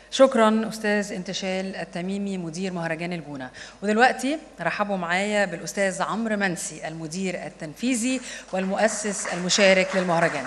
شكرا استاذ انتشال التميمي مدير مهرجان الجونه ودلوقتي رحبوا معايا بالاستاذ عمرو منسي المدير التنفيذي والمؤسس المشارك للمهرجان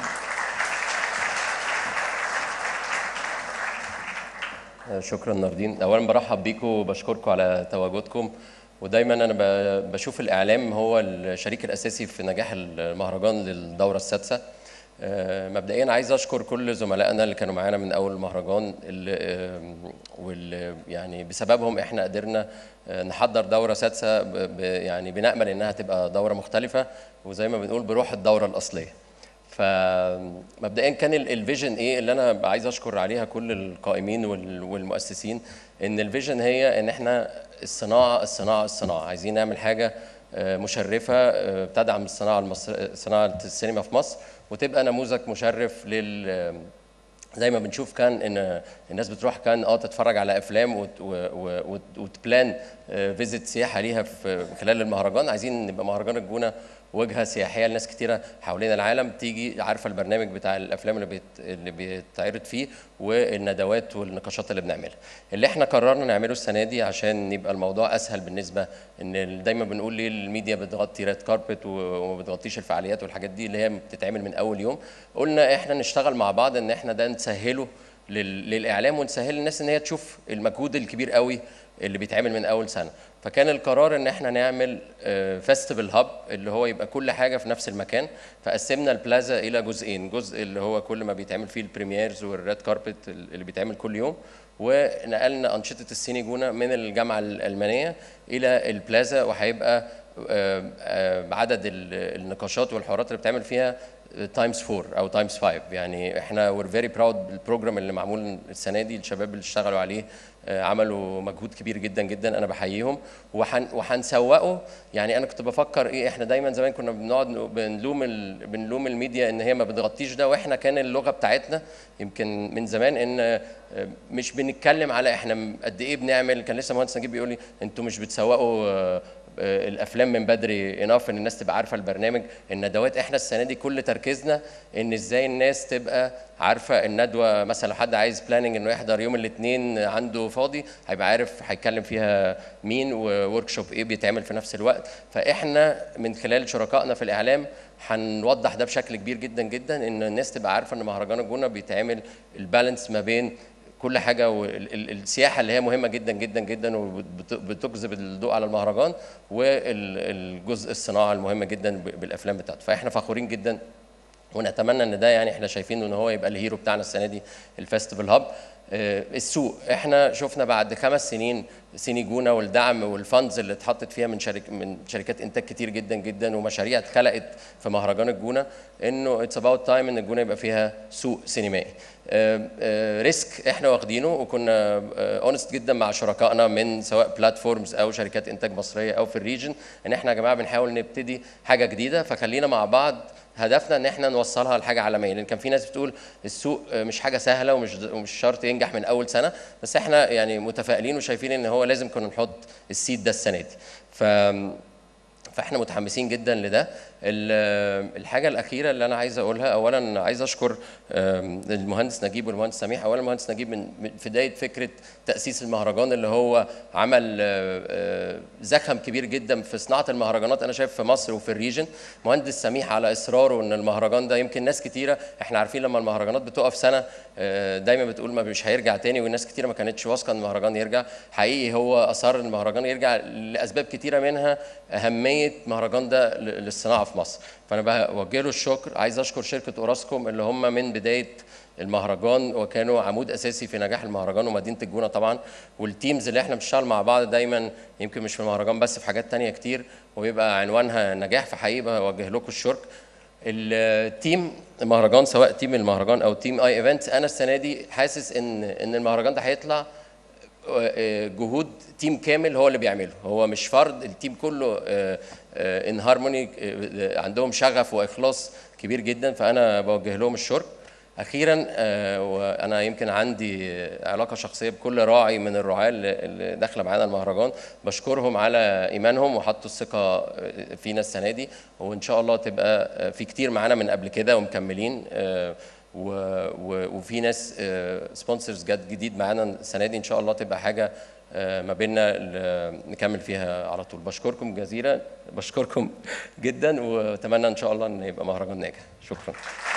شكرا ناردين اولا برحب بيكم وبشكركم على تواجدكم ودايما انا ب- بشوف الاعلام هو الشريك الاساسي في نجاح المهرجان للدوره السادسه آه، مبدئيا عايز اشكر كل زملائنا اللي كانوا معانا من اول المهرجان اللي آه، واللي يعني بسببهم احنا قدرنا آه، نحضر دوره سادسه ب- ب- يعني بنامل انها تبقى دوره مختلفه وزي ما بنقول بروح الدوره الاصليه فمبدئيا كان ال- الفيجن ايه اللي انا عايز اشكر عليها كل القائمين وال- والمؤسسين ان الفيجن هي ان احنا الصناعه الصناعه الصناعه عايزين نعمل حاجه آه، مشرفه آه، تدعم الصناعه المصر صناعه السينما في مصر وتبقى نموذج مشرف لل زي ما بنشوف كان ان الناس بتروح كان اه تتفرج على افلام وت- و- و- وت- وتبلان فيزيت سياحه ليها في خلال المهرجان عايزين نبقى مهرجان الجونه وجهه سياحيه لناس كتيره حوالين العالم تيجي عارفه البرنامج بتاع الافلام اللي بيت اللي بيتعرض فيه والندوات والنقاشات اللي بنعملها اللي احنا قررنا نعمله السنه دي عشان يبقى الموضوع اسهل بالنسبه ان دايما بنقول ليه الميديا بتغطي ريد كاربت وما بتغطيش الفعاليات والحاجات دي اللي هي بتتعمل من اول يوم قلنا احنا نشتغل مع بعض ان احنا ده نسهله لل- للاعلام ونسهل للناس ان هي تشوف المجهود الكبير قوي اللي بيتعمل من اول سنه فكان القرار ان احنا نعمل فيستيفال هاب اللي هو يبقى كل حاجه في نفس المكان فقسمنا البلازا الى جزئين جزء اللي هو كل ما بيتعمل فيه البريميرز والريد كاربت اللي بيتعمل كل يوم ونقلنا انشطه السيني جونه من الجامعه الالمانيه الى البلازا وهيبقى آه، آه، عدد ال- النقاشات والحوارات اللي بتعمل فيها تايمز 4 او تايمز 5 يعني احنا وير فيري براود بالبروجرام اللي معمول السنه دي الشباب اللي اشتغلوا عليه آه، عملوا مجهود كبير جدا جدا انا بحييهم وهن وهنسوقه يعني انا كنت بفكر ايه احنا دايما زمان كنا بنقعد ن- بنلوم ال... بنلوم الميديا ان هي ما بتغطيش ده واحنا كان اللغه بتاعتنا يمكن من زمان ان آه، مش بنتكلم على احنا م- قد ايه بنعمل كان لسه مهندس نجيب بيقول لي انتوا مش بتسوقوا آه، آه، الافلام من بدري اناف ان الناس تبقى عارفه البرنامج الندوات احنا السنه دي كل تركيزنا ان ازاي الناس تبقى عارفه الندوه مثلا لو حد عايز بلاننج انه يحضر يوم الاثنين عنده فاضي هيبقى عارف هيتكلم فيها مين وورك شوب ايه بيتعمل في نفس الوقت فاحنا من خلال شركائنا في الاعلام هنوضح ده بشكل كبير جدا جدا ان الناس تبقى عارفه ان مهرجان الجونه بيتعمل البالانس ما بين كل حاجه والسياحه اللي هي مهمه جدا جدا جدا وبتجذب الضوء على المهرجان والجزء الصناعه المهمه جدا بالافلام بتاعته فاحنا فخورين جدا ونتمنى ان ده يعني احنا شايفين ان هو يبقى الهيرو بتاعنا السنه دي الفestival هاب آه، السوق احنا شفنا بعد خمس سنين سيني جونه والدعم والفاندز اللي اتحطت فيها من شركة من شركات انتاج كتير جدا جدا ومشاريع اتخلقت في مهرجان الجونه انه اتس اباوت تايم ان الجونه يبقى فيها سوق سينمائي آه، آه، ريسك احنا واخدينه وكنا اونست جدا مع شركائنا من سواء بلاتفورمز او شركات انتاج مصريه او في الريجن ان احنا يا جماعه بنحاول نبتدي حاجه جديده فخلينا مع بعض هدفنا ان احنا نوصلها لحاجه عالميه لان كان في ناس بتقول السوق مش حاجه سهله ومش ومش شرط ينجح من اول سنه بس احنا يعني متفائلين وشايفين ان هو لازم كنا نحط السيد ده السنه دي ف فاحنا متحمسين جدا لده ال- الحاجه الاخيره اللي انا عايز اقولها اولا عايز اشكر آم، المهندس نجيب والمهندس سميح اولا المهندس نجيب من من بدايه فكره تاسيس المهرجان اللي هو عمل آه، آه، زخم كبير جدا في صناعه المهرجانات انا شايف في مصر وفي الريجن مهندس سميح على اصراره ان المهرجان ده يمكن ناس كتيره احنا عارفين لما المهرجانات بتقف سنه آه، دايما بتقول ما مش هيرجع تاني والناس كتيره ما كانتش واثقه ان المهرجان يرجع حقيقي هو اصر ان المهرجان يرجع لاسباب كتيره منها اهميه مهرجان ده ل- للصناعه في مصر فانا بوجه له الشكر عايز اشكر شركه اوراسكوم اللي هم من بدايه المهرجان وكانوا عمود اساسي في نجاح المهرجان ومدينه الجونه طبعا والتيمز اللي احنا بنشتغل مع بعض دايما يمكن مش في المهرجان بس في حاجات تانية كتير وبيبقى عنوانها نجاح فحقيقي بوجه لكم الشكر التيم المهرجان سواء تيم المهرجان او تيم اي ايفنت انا السنه دي حاسس ان ان المهرجان ده هيطلع جهود تيم كامل هو اللي بيعمله هو مش فرد التيم كله ان هارموني عندهم شغف واخلاص كبير جدا فانا بوجه لهم الشكر اخيرا آه، وانا يمكن عندي علاقه شخصيه بكل راعي من الرعاه اللي اللي داخله معانا المهرجان بشكرهم على ايمانهم وحطوا الثقه فينا السنه دي وان شاء الله تبقى في كتير معانا من قبل كده ومكملين آه، و... و... وفي ناس سبونسرز جت جديد معانا السنه دي ان شاء الله تبقى حاجه آه، ما بيننا ل- نكمل فيها على طول بشكركم جزيلا بشكركم جدا واتمنى ان شاء الله ان يبقى مهرجان ناجح شكرا